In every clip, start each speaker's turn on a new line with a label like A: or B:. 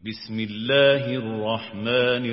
A: بسم الله الرحمن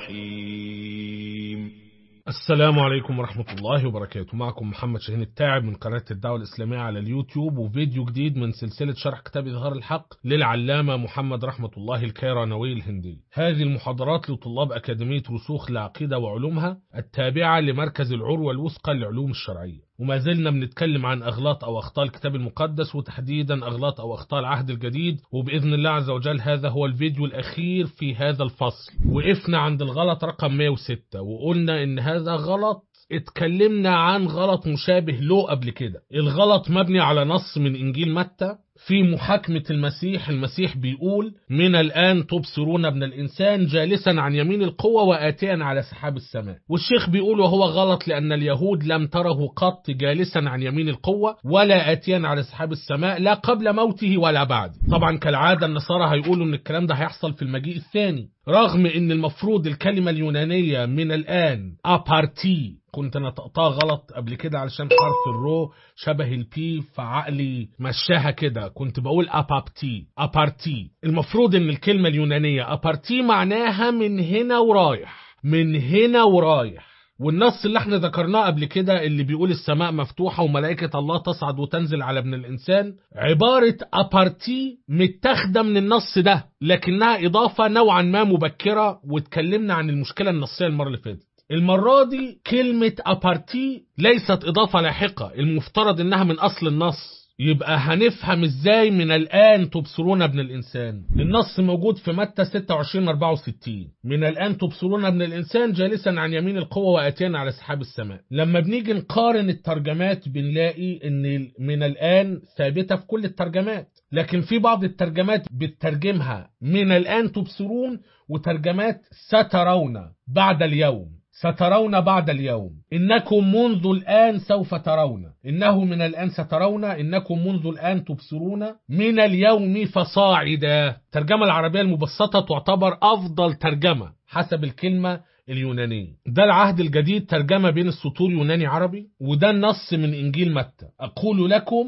A: الرحيم
B: السلام عليكم ورحمة الله وبركاته معكم محمد شاهين التاعب من قناة الدعوة الإسلامية على اليوتيوب وفيديو جديد من سلسلة شرح كتاب إظهار الحق للعلامة محمد رحمة الله الكيرانوي الهندي هذه المحاضرات لطلاب أكاديمية رسوخ العقيدة وعلومها التابعة لمركز العروة الوثقى للعلوم الشرعية وما زلنا بنتكلم عن أغلاط أو أخطاء الكتاب المقدس وتحديدا أغلاط أو أخطاء العهد الجديد وبإذن الله عز وجل هذا هو الفيديو الأخير في هذا الفصل وقفنا عند الغلط رقم 106 وقلنا إن هذا غلط اتكلمنا عن غلط مشابه له قبل كده الغلط مبني على نص من إنجيل متى في محاكمة المسيح المسيح بيقول من الآن تبصرون ابن الإنسان جالسا عن يمين القوة وآتيا على سحاب السماء والشيخ بيقول وهو غلط لأن اليهود لم تره قط جالسا عن يمين القوة ولا آتيا على سحاب السماء لا قبل موته ولا بعد طبعا كالعادة النصارى هيقولوا ان الكلام ده هيحصل في المجيء الثاني رغم ان المفروض الكلمة اليونانية من الآن أبارتي كنت نطقتها غلط قبل كده علشان حرف الرو شبه البي فعقلي مشاها كده كنت بقول أبابتي أبارتي المفروض ان الكلمة اليونانية أبارتي معناها من هنا ورايح من هنا ورايح والنص اللي احنا ذكرناه قبل كده اللي بيقول السماء مفتوحة وملائكة الله تصعد وتنزل على ابن الإنسان عبارة أبارتي متاخدة من النص ده لكنها إضافة نوعا ما مبكرة واتكلمنا عن المشكلة النصية المرة اللي فاتت المرة دي كلمة أبارتي ليست إضافة لاحقة المفترض إنها من أصل النص يبقى هنفهم ازاي من الآن تبصرون ابن الإنسان النص موجود في متى 26 64 من الآن تبصرون ابن الإنسان جالسا عن يمين القوة وآتيا على سحاب السماء لما بنيجي نقارن الترجمات بنلاقي ان من الآن ثابتة في كل الترجمات لكن في بعض الترجمات بتترجمها من الآن تبصرون وترجمات سترون بعد اليوم سترون بعد اليوم إنكم منذ الآن سوف ترون إنه من الآن سترون إنكم منذ الآن تبصرون من اليوم فصاعدا الترجمة العربية المبسطة تعتبر أفضل ترجمة حسب الكلمة اليونانية ده العهد الجديد ترجمة بين السطور يوناني عربي وده النص من إنجيل متى أقول لكم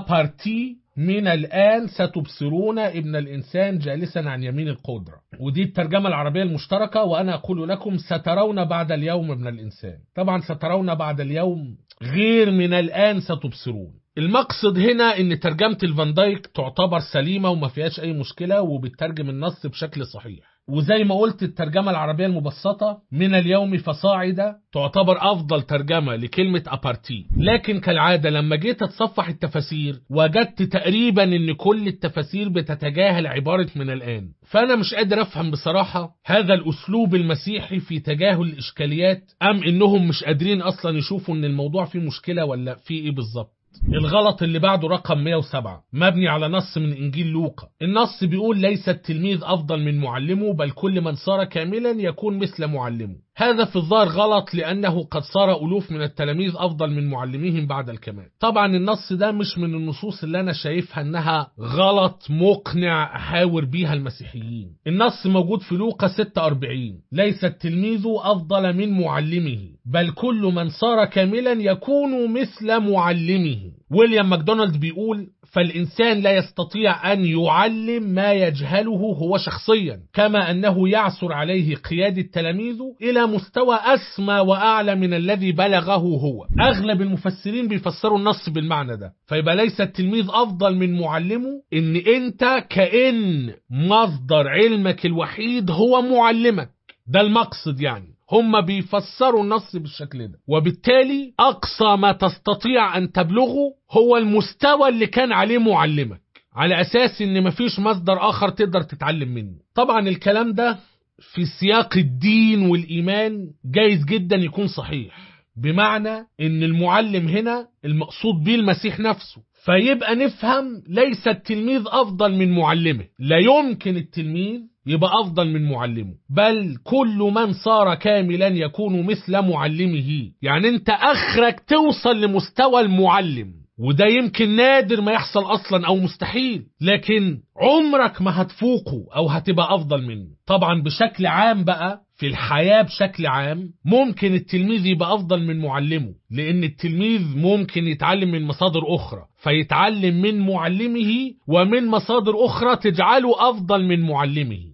B: أبارتي من الآن ستبصرون ابن الإنسان جالسا عن يمين القدرة ودي الترجمة العربية المشتركة وأنا أقول لكم سترون بعد اليوم ابن الإنسان طبعا سترون بعد اليوم غير من الآن ستبصرون المقصد هنا ان ترجمة الفان دايك تعتبر سليمة وما فيهاش اي مشكلة وبتترجم النص بشكل صحيح وزي ما قلت الترجمة العربية المبسطة من اليوم فصاعدا تعتبر أفضل ترجمة لكلمة أبارتي لكن كالعادة لما جيت أتصفح التفاسير وجدت تقريبا أن كل التفاسير بتتجاهل عبارة من الآن فأنا مش قادر أفهم بصراحة هذا الأسلوب المسيحي في تجاهل الإشكاليات أم إنهم مش قادرين أصلا يشوفوا أن الموضوع فيه مشكلة ولا فيه إيه بالظبط الغلط اللي بعده رقم 107 مبني على نص من إنجيل لوقا النص بيقول ليس التلميذ أفضل من معلمه بل كل من صار كاملا يكون مثل معلمه هذا في الظاهر غلط لأنه قد صار ألوف من التلاميذ أفضل من معلميهم بعد الكمال طبعا النص ده مش من النصوص اللي أنا شايفها أنها غلط مقنع أحاور بيها المسيحيين النص موجود في لوقا 46 ليس التلميذ أفضل من معلمه بل كل من صار كاملا يكون مثل معلمه ويليام ماكدونالد بيقول فالإنسان لا يستطيع أن يعلم ما يجهله هو شخصيا كما أنه يعثر عليه قيادة تلاميذه إلى مستوى أسمى وأعلى من الذي بلغه هو أغلب المفسرين بيفسروا النص بالمعنى ده فيبقى ليس التلميذ أفضل من معلمه إن أنت كأن مصدر علمك الوحيد هو معلمك ده المقصد يعني هم بيفسروا النص بالشكل ده وبالتالي أقصى ما تستطيع أن تبلغه هو المستوى اللي كان عليه معلمك على أساس إن مفيش مصدر آخر تقدر تتعلم منه طبعا الكلام ده في سياق الدين والإيمان جايز جدا يكون صحيح بمعنى إن المعلم هنا المقصود به المسيح نفسه فيبقى نفهم ليس التلميذ أفضل من معلمه لا يمكن التلميذ يبقى أفضل من معلمه بل كل من صار كاملا يكون مثل معلمه يعني انت أخرك توصل لمستوى المعلم وده يمكن نادر ما يحصل أصلا أو مستحيل لكن عمرك ما هتفوقه أو هتبقى أفضل منه طبعا بشكل عام بقى في الحياة بشكل عام ممكن التلميذ يبقى أفضل من معلمه لأن التلميذ ممكن يتعلم من مصادر أخرى فيتعلم من معلمه ومن مصادر أخرى تجعله أفضل من معلمه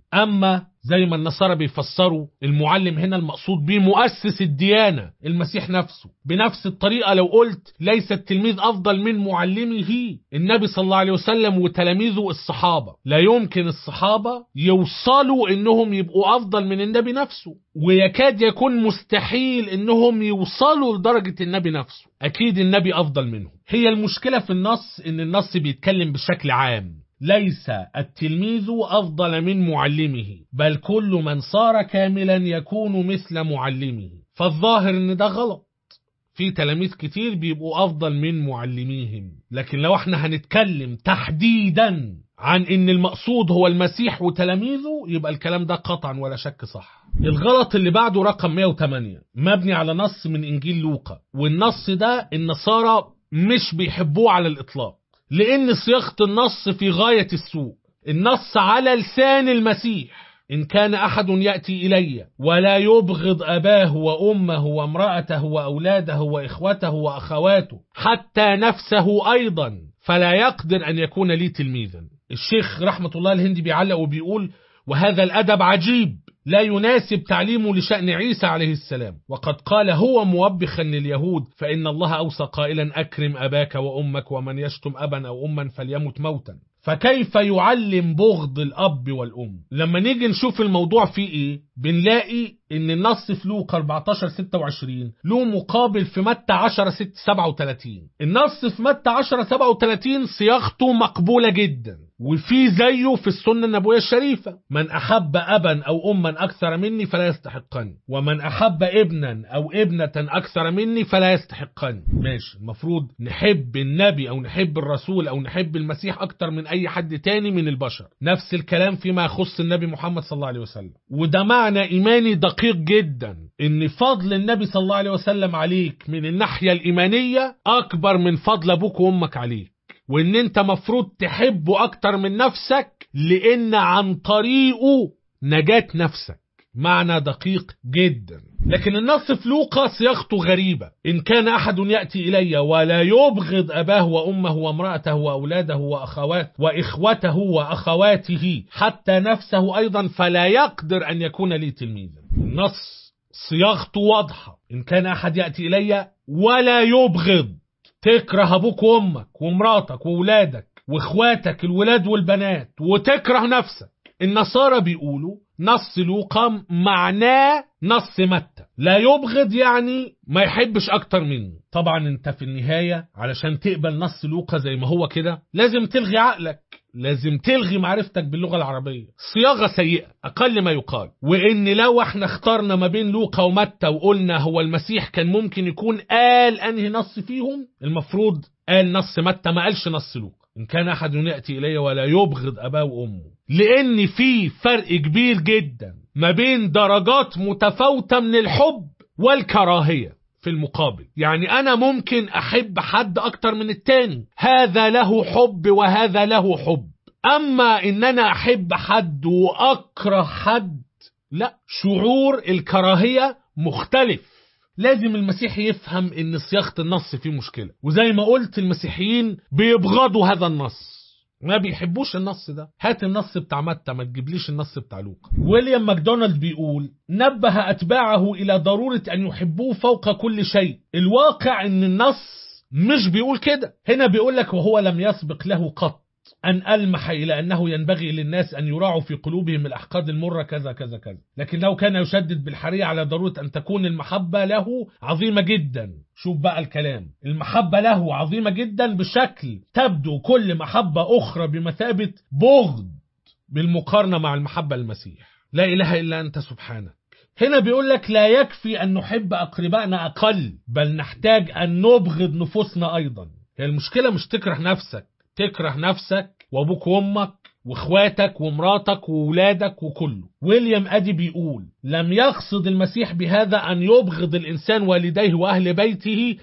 B: أما زي ما النصارى بيفسروا المعلم هنا المقصود به مؤسس الديانة المسيح نفسه بنفس الطريقة لو قلت ليس التلميذ أفضل من معلمه النبي صلى الله عليه وسلم وتلاميذه الصحابة لا يمكن الصحابة يوصلوا إنهم يبقوا أفضل من النبي نفسه ويكاد يكون مستحيل إنهم يوصلوا لدرجة النبي نفسه أكيد النبي أفضل منهم هي المشكلة في النص إن النص بيتكلم بشكل عام ليس التلميذ أفضل من معلمه بل كل من صار كاملا يكون مثل معلمه فالظاهر إن ده غلط في تلاميذ كتير بيبقوا أفضل من معلميهم لكن لو احنا هنتكلم تحديدا عن ان المقصود هو المسيح وتلاميذه يبقى الكلام ده قطعا ولا شك صح الغلط اللي بعده رقم 108 مبني على نص من انجيل لوقا والنص ده النصارى مش بيحبوه على الاطلاق لان صياغه النص في غايه السوء النص على لسان المسيح إن كان أحد يأتي إلي ولا يبغض أباه وأمه وامرأته وأولاده وإخوته وأخواته حتى نفسه أيضا فلا يقدر أن يكون لي تلميذا الشيخ رحمة الله الهندي بيعلق وبيقول وهذا الأدب عجيب لا يناسب تعليمه لشأن عيسى عليه السلام وقد قال هو موبخا لليهود فإن الله أوصى قائلا أكرم أباك وأمك ومن يشتم أبا أو أما فليمت موتا فكيف يعلم بغض الأب والأم لما نيجي نشوف الموضوع فيه إيه بنلاقي إن النص في لوقا 14 26 له مقابل في متى 10 6 37 النص في متى 10 37 صياغته مقبولة جدا وفي زيه في السنة النبوية الشريفة من أحب أبا أو أما أكثر مني فلا يستحقني ومن أحب ابنا أو ابنة أكثر مني فلا يستحقني ماشي المفروض نحب النبي أو نحب الرسول أو نحب المسيح أكتر من أي حد تاني من البشر نفس الكلام فيما يخص النبي محمد صلى الله عليه وسلم وده معنى إيماني دقيق جدا إن فضل النبي صلى الله عليه وسلم عليك من الناحية الإيمانية أكبر من فضل أبوك وأمك عليك وان انت مفروض تحبه اكتر من نفسك لان عن طريقه نجاة نفسك معنى دقيق جدا لكن النص في لوقا صياغته غريبة إن كان أحد يأتي إلي ولا يبغض أباه وأمه وامرأته وأولاده وأخوات وإخوته وأخواته حتى نفسه أيضا فلا يقدر أن يكون لي تلميذا النص صياغته واضحة إن كان أحد يأتي إلي ولا يبغض تكره ابوك وامك ومراتك واولادك واخواتك الولاد والبنات وتكره نفسك النصارى بيقولوا نص لوقا معناه نص متى لا يبغض يعني ما يحبش اكتر منه طبعا انت في النهاية علشان تقبل نص لوقا زي ما هو كده لازم تلغي عقلك لازم تلغي معرفتك باللغة العربية صياغة سيئة أقل ما يقال وإن لو احنا اخترنا ما بين لوقا ومتى وقلنا هو المسيح كان ممكن يكون قال أنهي نص فيهم المفروض قال نص متى ما قالش نص لوقا إن كان أحد يأتي إلي ولا يبغض أباه وأمه لأن في فرق كبير جدا ما بين درجات متفاوتة من الحب والكراهية في المقابل يعني أنا ممكن أحب حد أكتر من التاني هذا له حب وهذا له حب أما إن أنا أحب حد وأكره حد لا شعور الكراهية مختلف لازم المسيح يفهم ان صياغه النص فيه مشكله وزي ما قلت المسيحيين بيبغضوا هذا النص ما بيحبوش النص ده هات النص بتاع متى ما تجيبليش النص بتاع لوقا ويليام ماكدونالد بيقول نبه اتباعه الى ضروره ان يحبوه فوق كل شيء الواقع ان النص مش بيقول كده هنا بيقول لك وهو لم يسبق له قط أن ألمح إلى أنه ينبغي للناس أن يراعوا في قلوبهم الأحقاد المرة كذا كذا كذا لكنه كان يشدد بالحرية على ضرورة أن تكون المحبة له عظيمة جدا شوف بقى الكلام المحبة له عظيمة جدا بشكل تبدو كل محبة أخرى بمثابة بغض بالمقارنة مع المحبة المسيح لا إله إلا أنت سبحانك هنا بيقول لك لا يكفي أن نحب أقربائنا أقل بل نحتاج أن نبغض نفوسنا أيضا هي المشكلة مش تكره نفسك تكره نفسك وابوك وامك واخواتك ومراتك وولادك وكله ويليام ادي بيقول لم يقصد المسيح بهذا ان يبغض الانسان والديه واهل بيته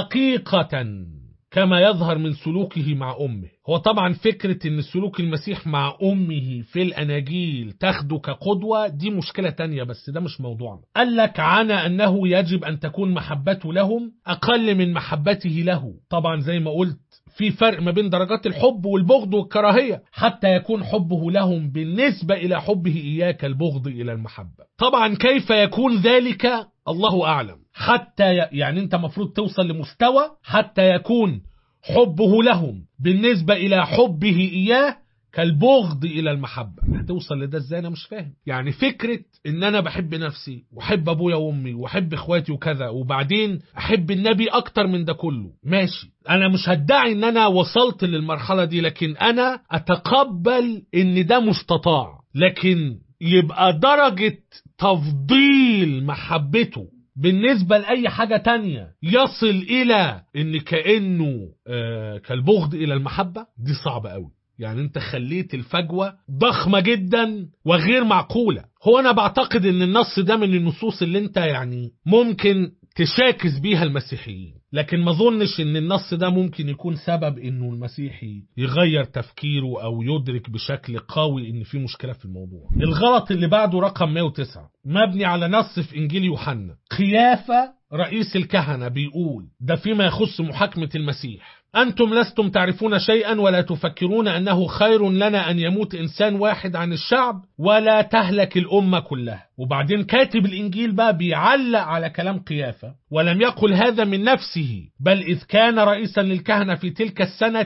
B: حقيقه كما يظهر من سلوكه مع امه هو طبعا فكرة ان سلوك المسيح مع امه في الاناجيل تاخده كقدوة دي مشكلة تانية بس ده مش موضوعنا قال لك عانى انه يجب ان تكون محبته لهم اقل من محبته له طبعا زي ما قلت في فرق ما بين درجات الحب والبغض والكراهية حتى يكون حبه لهم بالنسبة إلى حبه إياك البغض إلى المحبة طبعا كيف يكون ذلك الله أعلم حتى ي... يعني أنت مفروض توصل لمستوى حتى يكون حبه لهم بالنسبة إلى حبه إياه كالبغض الى المحبه هتوصل لده ازاي انا مش فاهم يعني فكره ان انا بحب نفسي واحب ابويا وامي واحب اخواتي وكذا وبعدين احب النبي اكتر من ده كله ماشي انا مش هدعي ان انا وصلت للمرحله دي لكن انا اتقبل ان ده مستطاع لكن يبقى درجه تفضيل محبته بالنسبة لأي حاجة تانية يصل إلى إن كأنه آه كالبغض إلى المحبة دي صعبة قوي يعني انت خليت الفجوة ضخمة جدا وغير معقولة هو انا بعتقد ان النص ده من النصوص اللي انت يعني ممكن تشاكس بيها المسيحيين لكن ما اظنش ان النص ده ممكن يكون سبب انه المسيحي يغير تفكيره او يدرك بشكل قوي ان في مشكلة في الموضوع الغلط اللي بعده رقم 109 مبني على نص في انجيل يوحنا قيافة رئيس الكهنة بيقول ده فيما يخص محاكمة المسيح أنتم لستم تعرفون شيئا ولا تفكرون أنه خير لنا أن يموت إنسان واحد عن الشعب ولا تهلك الأمة كلها وبعدين كاتب الإنجيل بقى بيعلق على كلام قيافة ولم يقل هذا من نفسه بل إذ كان رئيسا للكهنة في تلك السنة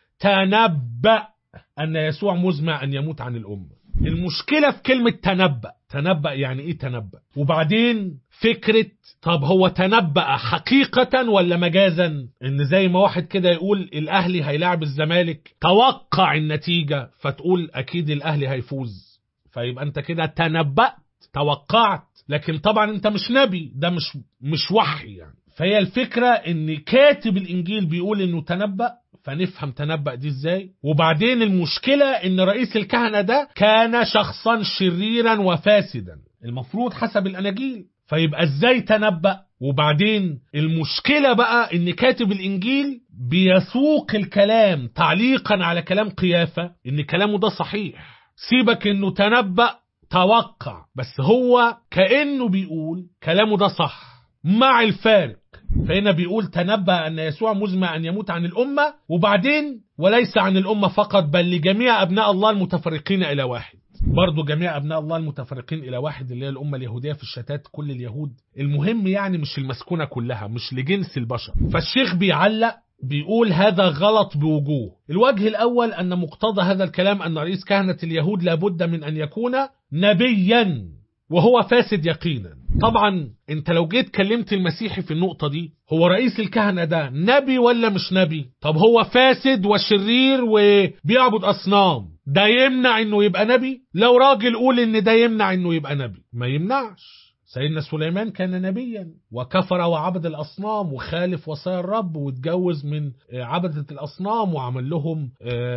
B: تنبأ أن يسوع مزمع أن يموت عن الأمة المشكلة في كلمة تنبأ تنبأ يعني إيه تنبأ وبعدين فكرة طب هو تنبأ حقيقة ولا مجازا ان زي ما واحد كده يقول الاهلي هيلاعب الزمالك توقع النتيجة فتقول اكيد الاهلي هيفوز فيبقى انت كده تنبأت توقعت لكن طبعا انت مش نبي ده مش مش وحي يعني فهي الفكرة ان كاتب الانجيل بيقول انه تنبأ فنفهم تنبأ دي ازاي وبعدين المشكلة ان رئيس الكهنة ده كان شخصا شريرا وفاسدا المفروض حسب الاناجيل فيبقى ازاي تنبأ وبعدين المشكلة بقى ان كاتب الانجيل بيسوق الكلام تعليقا على كلام قيافة ان كلامه ده صحيح سيبك انه تنبأ توقع بس هو كأنه بيقول كلامه ده صح مع الفارق فهنا بيقول تنبأ أن يسوع مزمع أن يموت عن الأمة وبعدين وليس عن الأمة فقط بل لجميع أبناء الله المتفرقين إلى واحد برضو جميع أبناء الله المتفرقين إلى واحد اللي هي الأمة اليهودية في الشتات كل اليهود المهم يعني مش المسكونة كلها مش لجنس البشر فالشيخ بيعلق بيقول هذا غلط بوجوه الوجه الأول أن مقتضى هذا الكلام أن رئيس كهنة اليهود لابد من أن يكون نبيا وهو فاسد يقينا طبعا انت لو جيت كلمت المسيحي في النقطة دي هو رئيس الكهنة ده نبي ولا مش نبي طب هو فاسد وشرير وبيعبد أصنام ده يمنع انه يبقى نبي لو راجل قول ان ده يمنع انه يبقى نبي ما يمنعش سيدنا سليمان كان نبيا وكفر وعبد الأصنام وخالف وصايا الرب واتجوز من عبدة الأصنام وعمل لهم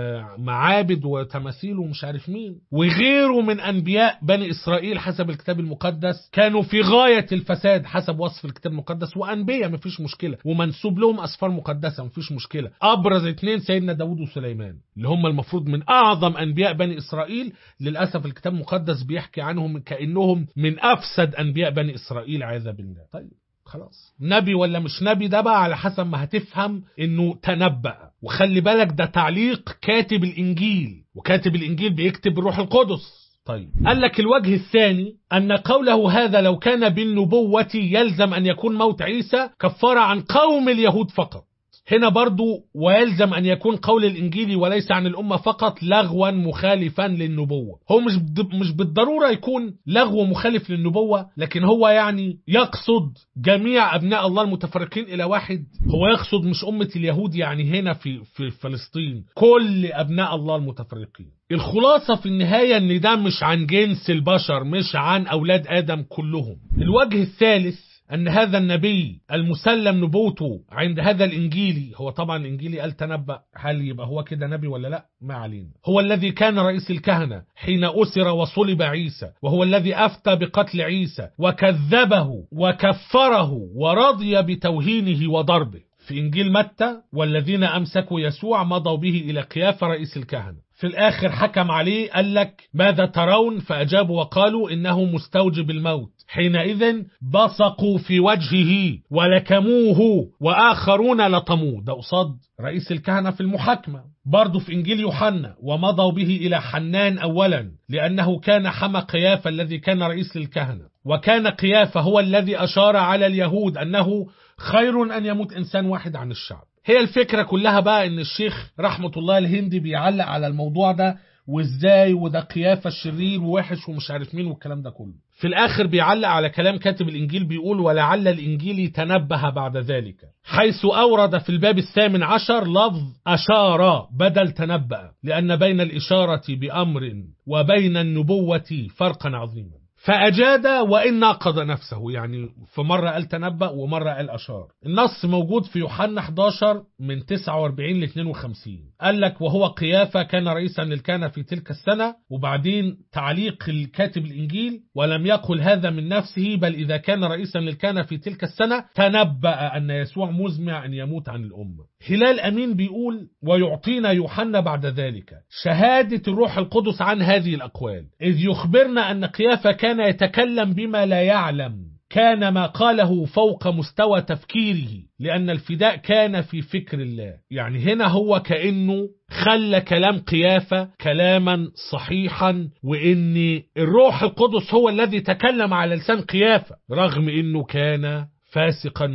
B: معابد وتماثيل ومش عارف مين وغيره من أنبياء بني إسرائيل حسب الكتاب المقدس كانوا في غاية الفساد حسب وصف الكتاب المقدس وأنبياء مفيش مشكلة ومنسوب لهم أسفار مقدسة مفيش مشكلة أبرز اثنين سيدنا داود وسليمان اللي هم المفروض من أعظم أنبياء بني إسرائيل للأسف الكتاب المقدس بيحكي عنهم كأنهم من أفسد أنبياء أنبياء بني إسرائيل عياذا بالله طيب خلاص نبي ولا مش نبي ده بقى على حسب ما هتفهم انه تنبأ وخلي بالك ده تعليق كاتب الانجيل وكاتب الانجيل بيكتب الروح القدس طيب قال لك الوجه الثاني أن قوله هذا لو كان بالنبوة يلزم أن يكون موت عيسى كفارة عن قوم اليهود فقط هنا برضو ويلزم أن يكون قول الإنجيل وليس عن الأمة فقط لغوا مخالفا للنبوة هو مش مش بالضرورة يكون لغو مخالف للنبوة لكن هو يعني يقصد جميع أبناء الله المتفرقين إلى واحد هو يقصد مش أمة اليهود يعني هنا في, في فلسطين كل أبناء الله المتفرقين الخلاصة في النهاية ان ده مش عن جنس البشر مش عن أولاد آدم كلهم الوجه الثالث أن هذا النبي المسلم نبوته عند هذا الإنجيلي هو طبعا الإنجيلي قال تنبأ هل يبقى هو كده نبي ولا لا ما علينا هو الذي كان رئيس الكهنة حين أسر وصلب عيسى وهو الذي أفتى بقتل عيسى وكذبه وكفره ورضي بتوهينه وضربه في إنجيل متى والذين أمسكوا يسوع مضوا به إلى قيافة رئيس الكهنة في الآخر حكم عليه قال لك ماذا ترون فأجابوا وقالوا إنه مستوجب الموت حينئذ بصقوا في وجهه ولكموه وآخرون لطموه ده قصاد رئيس الكهنة في المحاكمة برضه في إنجيل يوحنا ومضوا به إلى حنان أولا لأنه كان حمى قيافة الذي كان رئيس للكهنة وكان قيافة هو الذي أشار على اليهود أنه خير أن يموت إنسان واحد عن الشعب هي الفكرة كلها بقى إن الشيخ رحمة الله الهندي بيعلق على الموضوع ده وازاي وده قيافة الشرير ووحش ومش عارف مين والكلام ده كله في الاخر بيعلق على كلام كاتب الانجيل بيقول ولعل الانجيل تنبه بعد ذلك حيث اورد في الباب الثامن عشر لفظ اشار بدل تنبأ لان بين الاشارة بامر وبين النبوة فرقا عظيما فأجاد وإن ناقض نفسه يعني في مرة قال تنبأ ومرة قال أشار النص موجود في يوحنا 11 من 49 ل 52 قال لك وهو قيافة كان رئيسا للكهنة في تلك السنة وبعدين تعليق الكاتب الإنجيل ولم يقل هذا من نفسه بل إذا كان رئيسا للكهنة في تلك السنة تنبأ أن يسوع مزمع أن يموت عن الأمة هلال أمين بيقول ويعطينا يوحنا بعد ذلك شهادة الروح القدس عن هذه الأقوال إذ يخبرنا أن قيافة كان يتكلم بما لا يعلم كان ما قاله فوق مستوى تفكيره لأن الفداء كان في فكر الله يعني هنا هو كأنه خلى كلام قيافة كلاما صحيحا وإن الروح القدس هو الذي تكلم على لسان قيافة رغم إنه كان فاسقا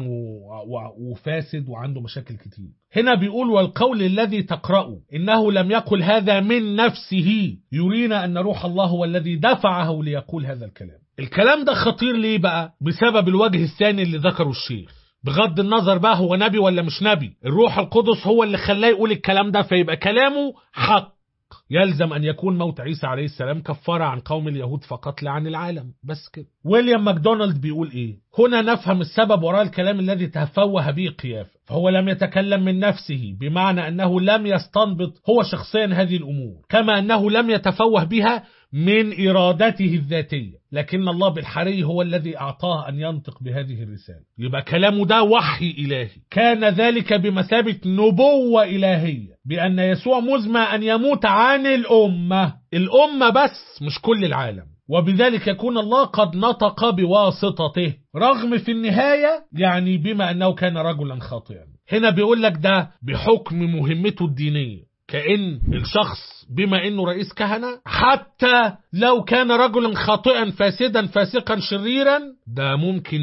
B: وفاسد وعنده مشاكل كتير هنا بيقول والقول الذي تقرأه إنه لم يقل هذا من نفسه يرينا أن روح الله هو الذي دفعه ليقول هذا الكلام الكلام ده خطير ليه بقى بسبب الوجه الثاني اللي ذكره الشيخ بغض النظر بقى هو نبي ولا مش نبي الروح القدس هو اللي خلاه يقول الكلام ده فيبقى كلامه حق يلزم أن يكون موت عيسى عليه السلام كفارة عن قوم اليهود فقط لا عن العالم بس كده ويليام ماكدونالد بيقول إيه هنا نفهم السبب وراء الكلام الذي تفوه به قيافة فهو لم يتكلم من نفسه بمعنى أنه لم يستنبط هو شخصيا هذه الأمور كما أنه لم يتفوه بها من إرادته الذاتية لكن الله بالحري هو الذي أعطاه أن ينطق بهذه الرسالة يبقى كلامه ده وحي إلهي كان ذلك بمثابة نبوة إلهية بأن يسوع مزمع أن يموت عن الأمة الأمة بس مش كل العالم وبذلك يكون الله قد نطق بواسطته رغم في النهاية يعني بما أنه كان رجلا خاطئا هنا بيقول لك ده بحكم مهمته الدينية كأن الشخص بما انه رئيس كهنة حتى لو كان رجلا خاطئا فاسدا فاسقا شريرا ده ممكن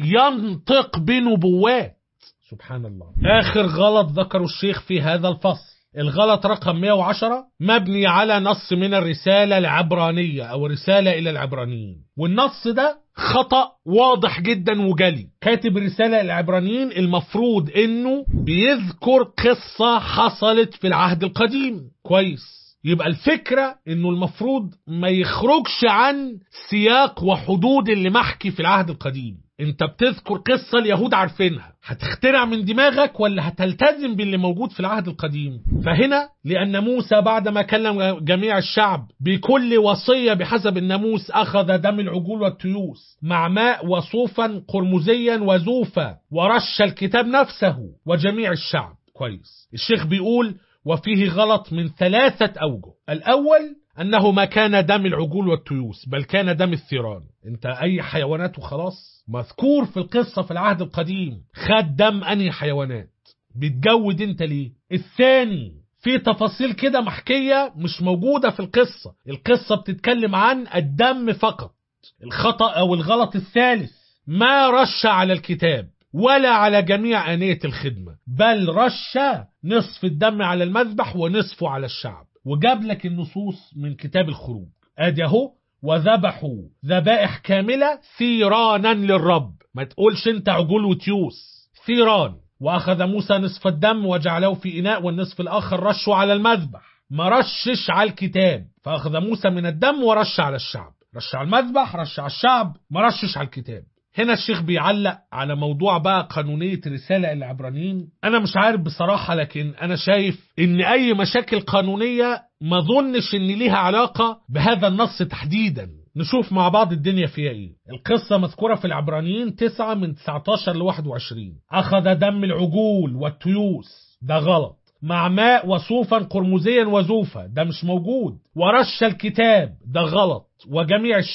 B: ينطق بنبوات سبحان الله آخر غلط ذكره الشيخ في هذا الفصل الغلط رقم 110 مبني على نص من الرسالة العبرانية أو رسالة إلى العبرانيين والنص ده خطأ واضح جدا وجلي كاتب رسالة العبرانيين المفروض انه بيذكر قصة حصلت في العهد القديم كويس يبقى الفكرة انه المفروض ما يخرجش عن سياق وحدود اللي محكي في العهد القديم انت بتذكر قصة اليهود عارفينها هتخترع من دماغك ولا هتلتزم باللي موجود في العهد القديم فهنا لأن موسى بعدما كلم جميع الشعب بكل وصية بحسب الناموس أخذ دم العجول والتيوس مع ماء وصوفا قرمزيا وزوفا ورش الكتاب نفسه وجميع الشعب كويس الشيخ بيقول وفيه غلط من ثلاثة أوجه الأول أنه ما كان دم العجول والتيوس بل كان دم الثيران انت أي حيوانات وخلاص مذكور في القصة في العهد القديم خد دم أنهي حيوانات بتجود انت ليه الثاني في تفاصيل كده محكية مش موجودة في القصة القصة بتتكلم عن الدم فقط الخطأ أو الغلط الثالث ما رش على الكتاب ولا على جميع آنية الخدمة بل رش نصف الدم على المذبح ونصفه على الشعب وجاب لك النصوص من كتاب الخروج ادي اهو وذبحوا ذبائح كاملة ثيرانا للرب ما تقولش انت عجول وتيوس ثيران واخذ موسى نصف الدم وجعله في اناء والنصف الاخر رشه على المذبح ما رشش على الكتاب فاخذ موسى من الدم ورش على الشعب رش على المذبح رش على الشعب ما رشش على الكتاب هنا الشيخ بيعلق على موضوع بقى قانونية رسالة العبرانيين أنا مش عارف بصراحة لكن أنا شايف إن أي مشاكل قانونية ما ظنش إن ليها علاقة بهذا النص تحديدا نشوف مع بعض الدنيا فيها ايه القصة مذكورة في العبرانيين 9 من 19 ل 21 أخذ دم العجول والتيوس ده غلط مع ماء وصوفا قرمزيا وزوفا ده مش موجود ورش الكتاب ده غلط وجميع الشعب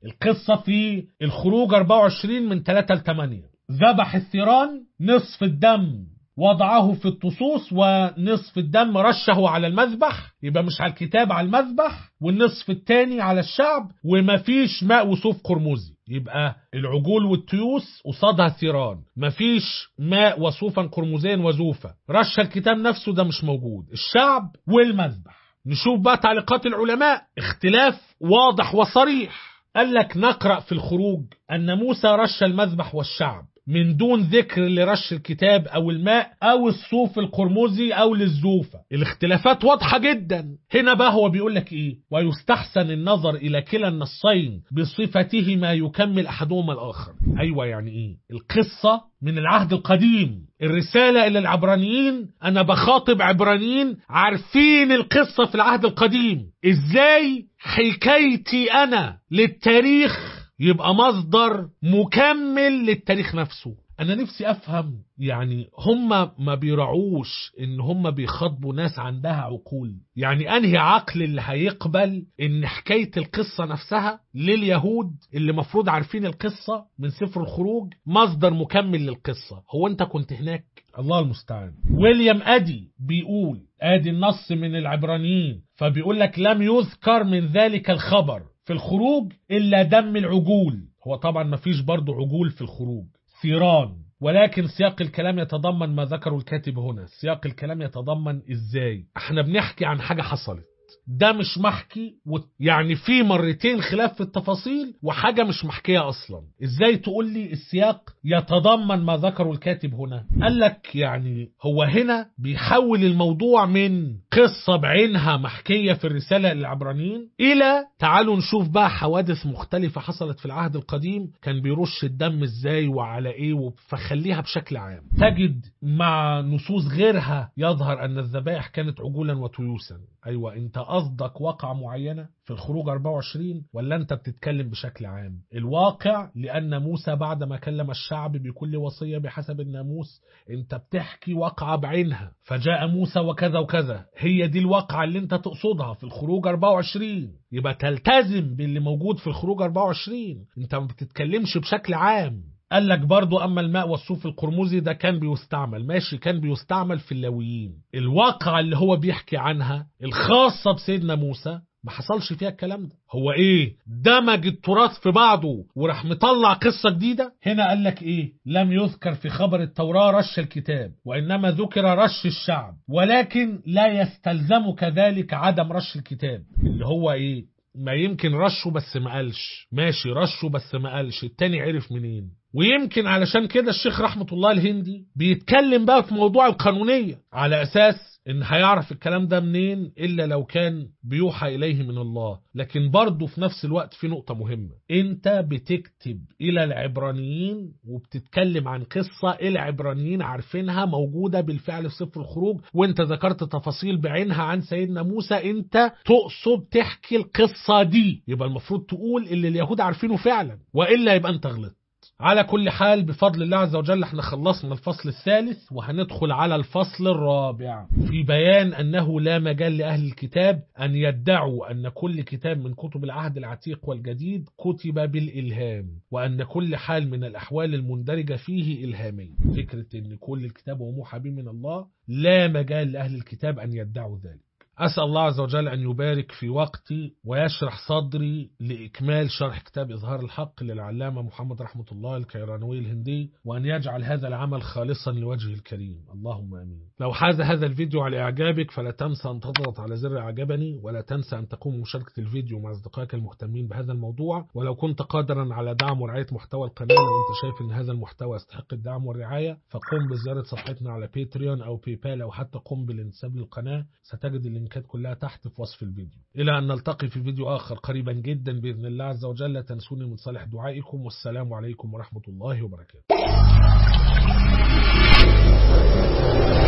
B: القصة في الخروج 24 من 3 ل 8 ذبح الثيران نصف الدم وضعه في الطصوص ونصف الدم رشه على المذبح يبقى مش على الكتاب على المذبح والنصف التاني على الشعب ومفيش ماء وصوف قرمزي يبقى العجول والتيوس قصادها ثيران مفيش ماء وصوفا قرمزيا وزوفا رش الكتاب نفسه ده مش موجود الشعب والمذبح نشوف بقى تعليقات العلماء اختلاف واضح وصريح قال لك نقرأ في الخروج أن موسى رش المذبح والشعب من دون ذكر لرش الكتاب أو الماء أو الصوف القرمزي أو للزوفة الاختلافات واضحة جدا هنا بقى هو بيقول لك إيه ويستحسن النظر إلى كلا النصين بصفتهما يكمل أحدهما الآخر أيوة يعني إيه القصة من العهد القديم الرسالة إلى العبرانيين أنا بخاطب عبرانيين عارفين القصة في العهد القديم إزاي حكايتي أنا للتاريخ يبقى مصدر مكمل للتاريخ نفسه انا نفسي افهم يعني هم ما بيرعوش ان هم بيخاطبوا ناس عندها عقول يعني انهي عقل اللي هيقبل ان حكاية القصة نفسها لليهود اللي مفروض عارفين القصة من سفر الخروج مصدر مكمل للقصة هو انت كنت هناك الله المستعان ويليام ادي بيقول ادي النص من العبرانيين فبيقول لك لم يذكر من ذلك الخبر في الخروج إلا دم العجول هو طبعا ما فيش برضه عجول في الخروج ثيران ولكن سياق الكلام يتضمن ما ذكره الكاتب هنا سياق الكلام يتضمن ازاي احنا بنحكي عن حاجة حصلت ده مش محكي و... يعني في مرتين خلاف في التفاصيل وحاجة مش محكية أصلا إزاي تقول لي السياق يتضمن ما ذكره الكاتب هنا قال لك يعني هو هنا بيحول الموضوع من قصة بعينها محكية في الرسالة للعبرانيين إلى تعالوا نشوف بقى حوادث مختلفة حصلت في العهد القديم كان بيرش الدم إزاي وعلى إيه فخليها بشكل عام تجد مع نصوص غيرها يظهر أن الذبائح كانت عجولا وتيوسا أيوة أنت قصدك واقعة معينة في الخروج 24 ولا أنت بتتكلم بشكل عام الواقع لأن موسى بعدما كلم الشعب بكل وصية بحسب الناموس أنت بتحكي واقعة بعينها فجاء موسى وكذا وكذا هي دي الواقعة اللي أنت تقصدها في الخروج 24 يبقى تلتزم باللي موجود في الخروج 24 أنت ما بتتكلمش بشكل عام قال لك برضو أما الماء والصوف القرمزي ده كان بيستعمل ماشي كان بيستعمل في اللاويين الواقعة اللي هو بيحكي عنها الخاصة بسيدنا موسى ما حصلش فيها الكلام ده هو ايه دمج التراث في بعضه وراح مطلع قصة جديدة هنا قال لك ايه لم يذكر في خبر التوراة رش الكتاب وانما ذكر رش الشعب ولكن لا يستلزم كذلك عدم رش الكتاب اللي هو ايه ما يمكن رشه بس ما قالش ماشي رشه بس ما قالش التاني عرف منين ويمكن علشان كده الشيخ رحمة الله الهندي بيتكلم بقى في موضوع القانونية على أساس إن هيعرف الكلام ده منين إلا لو كان بيوحى إليه من الله لكن برضه في نفس الوقت في نقطة مهمة أنت بتكتب إلى العبرانيين وبتتكلم عن قصة العبرانيين عارفينها موجودة بالفعل في سفر الخروج وأنت ذكرت تفاصيل بعينها عن سيدنا موسى أنت تقصد تحكي القصة دي يبقى المفروض تقول اللي اليهود عارفينه فعلا وإلا يبقى أنت غلط على كل حال بفضل الله عز وجل احنا خلصنا الفصل الثالث وهندخل على الفصل الرابع في بيان أنه لا مجال لأهل الكتاب أن يدعوا أن كل كتاب من كتب العهد العتيق والجديد كتب بالإلهام وأن كل حال من الأحوال المندرجة فيه إلهامية فكرة أن كل الكتاب هو موحى به من الله لا مجال لأهل الكتاب أن يدعوا ذلك أسأل الله عز وجل أن يبارك في وقتي ويشرح صدري لإكمال شرح كتاب إظهار الحق للعلامة محمد رحمة الله الكيرانوي الهندي وأن يجعل هذا العمل خالصا لوجهه الكريم اللهم أمين لو حاز هذا الفيديو على إعجابك فلا تنسى أن تضغط على زر إعجبني ولا تنسى أن تقوم بمشاركة الفيديو مع أصدقائك المهتمين بهذا الموضوع ولو كنت قادرا على دعم ورعاية محتوى القناة وأنت شايف أن هذا المحتوى يستحق الدعم والرعاية فقم بزيارة صفحتنا على باتريون أو باي بال أو حتى قم بالانساب للقناة ستجد اللينكات كلها تحت في وصف الفيديو إلى أن نلتقي في فيديو آخر قريبا جدا بإذن الله عز وجل لا تنسوني من صالح دعائكم والسلام عليكم ورحمة الله وبركاته